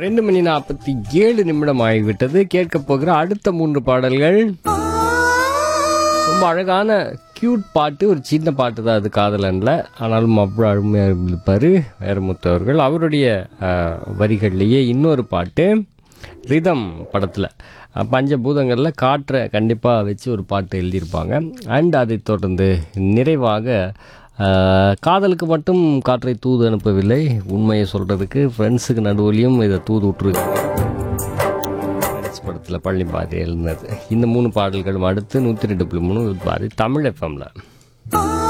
ரெண்டு மணி நாற்பத்தி ஏழு நிமிடம் ஆகிவிட்டது கேட்க போகிற அடுத்த மூன்று பாடல்கள் ரொம்ப அழகான கியூட் பாட்டு ஒரு சின்ன பாட்டு தான் அது காதலன்ல ஆனாலும் அவ்வளோ அருமையாக இருப்பார் வேறமுத்து அவர்கள் அவருடைய அஹ், வரிகள்லேயே இன்னொரு பாட்டு ரிதம் படத்தில் பஞ்சபூதங்களில் காற்றை கண்டிப்பாக வச்சு ஒரு பாட்டு எழுதியிருப்பாங்க அண்ட் அதை தொடர்ந்து நிறைவாக அஹ், காதலுக்கு மட்டும் காற்றை தூது அனுப்பவில்லை உண்மையை சொல்கிறதுக்கு ஃப்ரெண்ட்ஸுக்கு நடுவுலையும் இதை தூது விட்டுருக்காங்க ஃப்ரெண்ட்ஸ் படத்தில் பள்ளி பாதி எழுந்தது இந்த மூணு பாடல்களும் அடுத்து நூற்றி ரெண்டு புள்ளி மூணு பாதி தமிழ் எஃப்எம்ல